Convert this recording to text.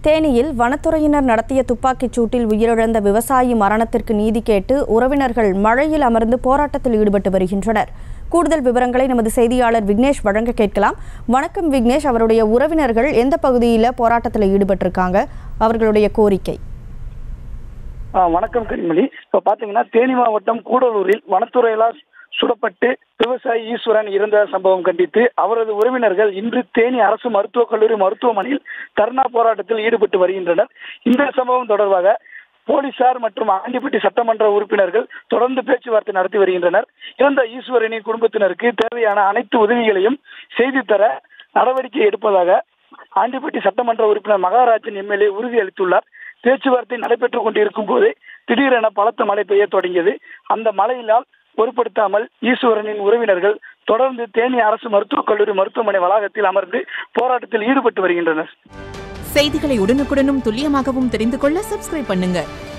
தேனியில் வனத்துறையினர் நடத்திய துப்பாக்கிச் சூட்டில் உயிரிழந்த விவசாயி மரணத்திற்கு நீதி கேட்டு உறவினர்கள் மழையில் அமர்ந்து போராட்டத்தில் ஈடுபட்டு வருகின்றனர் கூடுதல் விவரங்களை நமது செய்தியாளர் விக்னேஷ் வழங்க கேட்கலாம் வணக்கம் விக்னேஷ் அவருடைய உறவினர்கள் எந்த பகுதியில் போராட்டத்தில் ஈடுபட்டிருக்காங்க அவர்களுடைய கோரிக்கை ஆ, வணக்கம் கனிமொழி இப்போ பார்த்தீங்கன்னா தேனி மாவட்டம் கூடலூரில் வனத்துறையிலால் சுடப்பட்டு விவசாயி ஈஸ்வரன் இறந்த சம்பவம் கண்டித்து அவரது உறவினர்கள் இன்று தேனி அரசு மருத்துவக் கல்லூரி மருத்துவமனையில் தர்ணா போராட்டத்தில் ஈடுபட்டு வருகின்றனர் இந்த சம்பவம் தொடர்பாக போலீசார் மற்றும் ஆண்டிப்பட்டி சட்டமன்ற உறுப்பினர்கள் தொடர்ந்து பேச்சுவார்த்தை நடத்தி வருகின்றனர் இறந்த ஈஸ்வரனின் குடும்பத்தினருக்கு தேவையான அனைத்து உதவிகளையும் செய்து தர நடவடிக்கை எடுப்பதாக ஆண்டிப்பட்டி சட்டமன்ற உறுப்பினர் மகாராஜன் எம்எல்ஏ உறுதி அளித்துள்ளார் பேச்சுவார்த்தை நடைபெற்றுக் கொண்டிருக்கும் போது திடீரென பலத்த மழை பெய்ய தொடங்கியது அந்த மழையினால் பொருட்படுத்தாமல் ஈஸ்வரனின் உறவினர்கள் தொடர்ந்து தேனி அரசு மருத்துவக் கல்லூரி மருத்துவமனை வளாகத்தில் அமர்ந்து போராட்டத்தில் ஈடுபட்டு வருகின்றனர் செய்திகளை உடனுக்குடனும் துல்லியமாகவும் தெரிந்து கொள்ள சப்ஸ்கிரைப் பண்ணுங்க